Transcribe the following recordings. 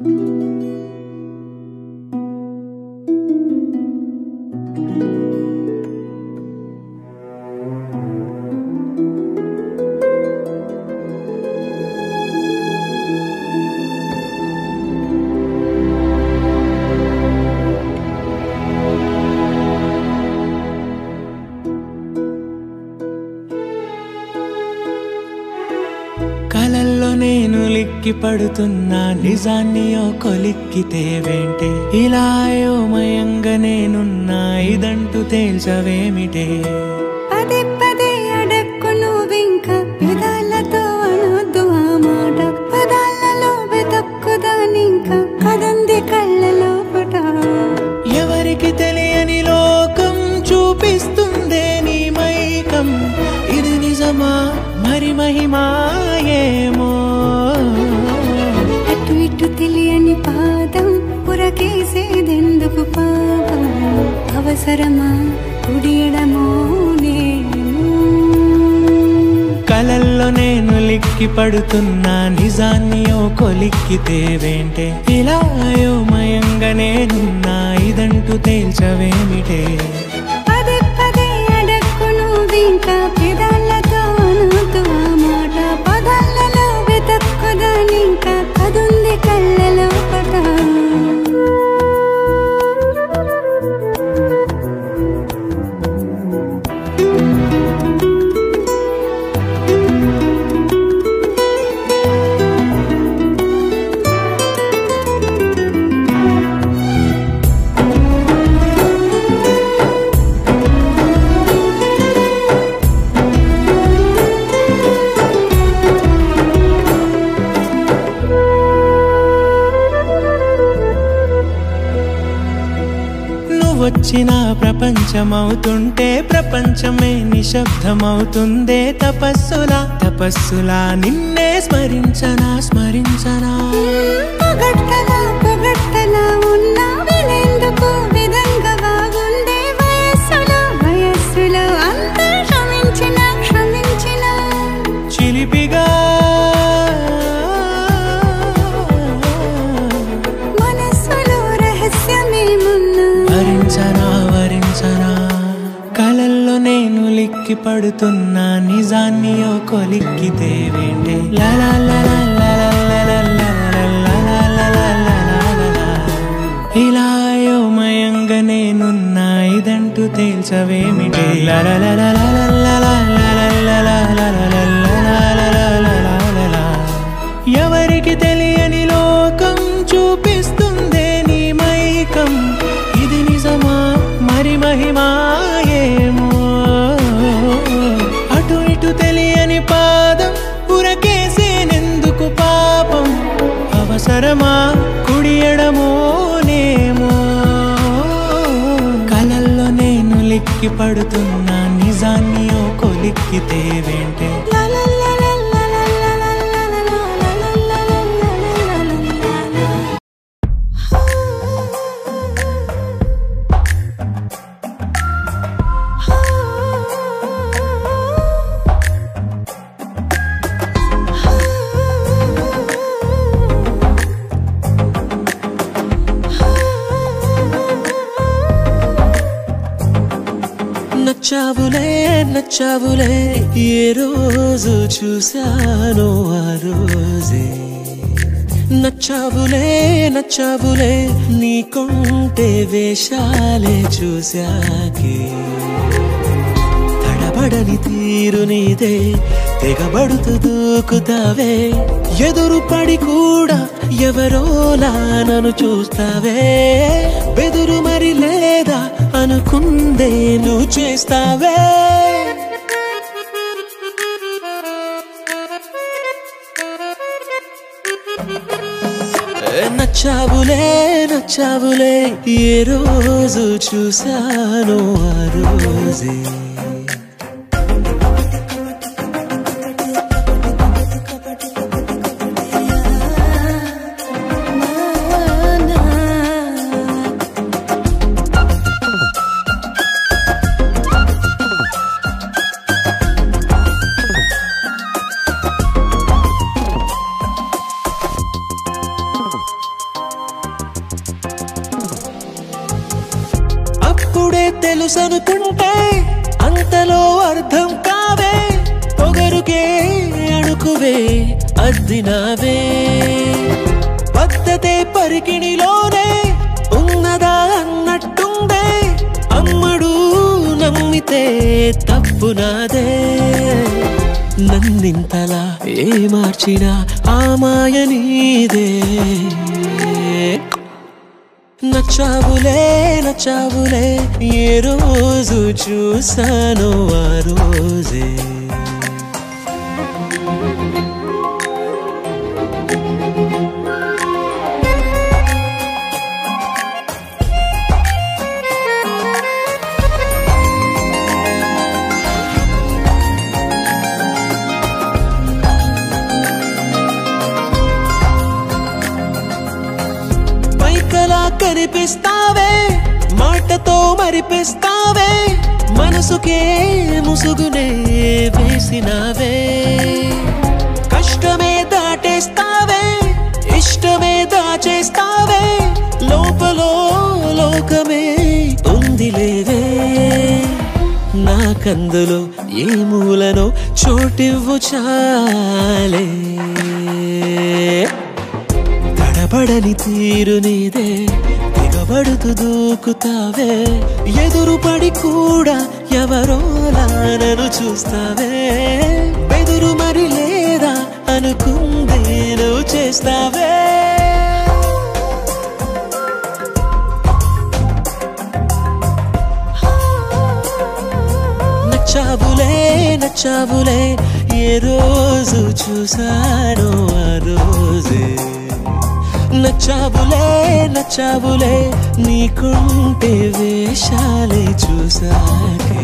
కలల్లో నేను లిక్కి పడుతున్నా నిజాన్ని ఓ కొలిక్కితే వెంటే ఇలా అయోమయంగా నేనున్నా ఇదంటూ తేల్చవేమిటే పదే పదే అడక్కు నువ్వింక పెదాలతో అనొద్దు ఆ మాట పదాలలో వెతక్కుదానింక కదంది కళ్ళలో పట ఎవరికి తెలియని లోకం చూపిస్తుందే నీ మైకం ఇది నిజమా మరి మహిమాయేమో అటు ఇటు తెలియని పాదం పురకేసేదెందుకు పాపం అవసరమా కుడియడమో నేను కలల్లో నేను లిక్కి పడుతున్నా నిజాన్ని ఓ కొలిక్కితే వెంటే ఇలా అయోమయంగా నేనున్నా ఇదంటూ తేల్చవేమిటే పదే పదే అడక్కు నువ్వింక పెదాలతో అనొద్దు ఆ మాట పదాలలో వెతక్కుదానింక కదుంది కళ్ళలో పట నువ్వొచ్చిన ప్రపంచమవుతుంటే ప్రపంచమే నిశ్శబ్దమవుతుందే తపస్సులా తపస్సులా నిన్నే స్మరించనా స్మరించనా పొగడ్తలా పొగడ్తలా ఉన్నా వినేందుకు విధంగా బాగుందే వయస్సులో వయస్సులో అంత క్షమించిన క్షమించిన చిలిపిగా మనస్సులో రహస్యమేమున్నా వరించనా వరించనా కలల్లో నేను లిక్కి పడుతున్నా నిజాన్ని ఓ కొలిక్కితే వేంటే లలా లలా లలా లలా లలా లలా లలా లలా లలా. ఇలా అయోమయంగా నేనున్నా ఇదంటూ తేల్చవేమిటి లలా లలా లలా లలా లలా లలా లలా లలా లలా లలా లలా. ఎవరికి తెలియని లోకం చూపిస్తుందే నీ మైకం ఇది నిజమా మరి మహిమాయేమో అటు ఇటు తెలియని పాదం ఉరకేసేనెందుకు పాపం అవసరమా కుడియడమోనేమో కలల్లో నేను లిక్కి పడుతున్నా నిజాన్ని ఓ కొలిక్కితే వెంటే నచ్చావులే నచ్చావులే ఏ రోజు చూశానో ఆ రోజే నచ్చావులే నచ్చావులే నీకుంటే వేషాలే చూశాకే తడబడని తీరు నీదే తెగబడుతూ దూకుతావే ఎదురు పడి కూడా ఎవరోలా నన్ను చూస్తావే బెదురు మరి లేదా అనుకుందే నువ్వు చేస్తావే నచ్చావులే నచ్చావులే ఏ రోజు చూశాను ఆ రోజే తెలుసనుకుంటే అంతలో అర్థం కావే పొగరుకే అణుకువే అద్దినావే పద్ధతే పరికిణిలోనే ఉన్నదా అన్నట్టుందే అమ్మడు నమ్మితే తప్పు నాదే నన్నింతలా ఏ మార్చినా ఆ మాయ నీదే నచ్చావులే నచ్చావులే ఏ రోజు చూసానో ఆ రోజే పైకలా కనిపిస్తావే మాటతో మరిపిస్తావే మనసుకే ముసుగునే వేసినావే కష్టమే దాటేస్తావే ఇష్టమే దాచేస్తావే లోపలో లోకమే ఉందిలేవే నాకందులో ఏ మూలనో చోటివ్వు చాలే తడబడని తీరు నీదే దిగబడుతూ దూకుతావే ఎదురు పడి కూడా ఎవరోలా నన్ను చూస్తావే బెదురు మరి లేదా అనుకుందే నువ్వు చేస్తావే నచ్చావులే నచ్చావులే ఏ రోజు చూసానో ఆ రోజే నచ్చావులే నచ్చావులే నీకుంటే వేషాలే చూసాకే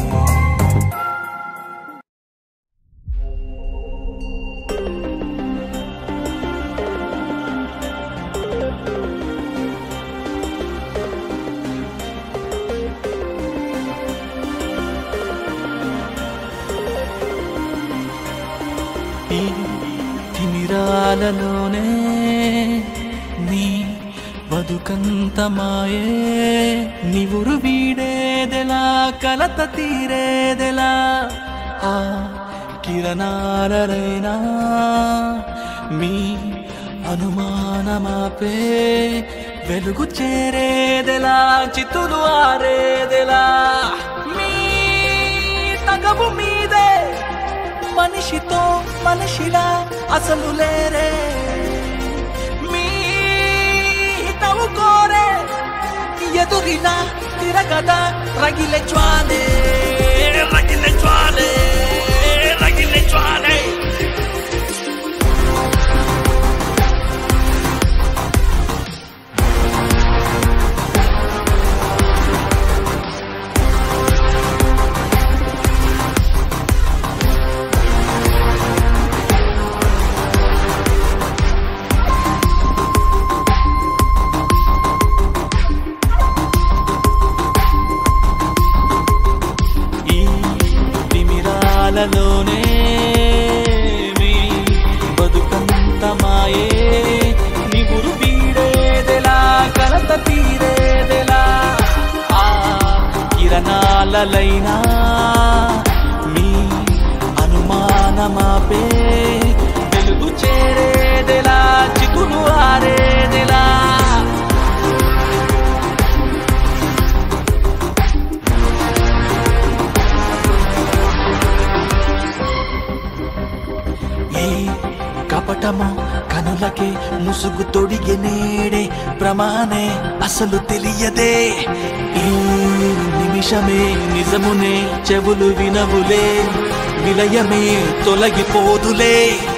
ఈ తిమిరాలలోనే నీ బతుకంత మాయే నివురు వీడేదెలా కలత తీరేదెలా ఆ కిరణాలైనా మీ అనుమానమాపే వెలుగు చేరేదెలా చితులు ఆరేదెలా మీ తగవు మీదే మనిషితో మనిషిలా అసలు లేరే మీ హితవు కోరే ఎదురిన తిరగద రగిలే జ్వాలే రగిలే జ్వాలే రగిలే జ్వాలే ఈ తిమిరాలలోనే మీ బతుకంత మాయే నిగురు పీడేదెలా కలత తీరేదెలా ఆ కిరణాలలైనా మీ అనుమానమాపే వెలుగు చేరేదెలా చిగులు ఆరేదెలా ఏ కపటమో కనులకే ముసుగు తొడిగే నేడే ప్రమాణే అసలు తెలియదే ఈ నిమిషమే నిజమునే చెవులు వినవులే విలయమే తొలగిపోదులే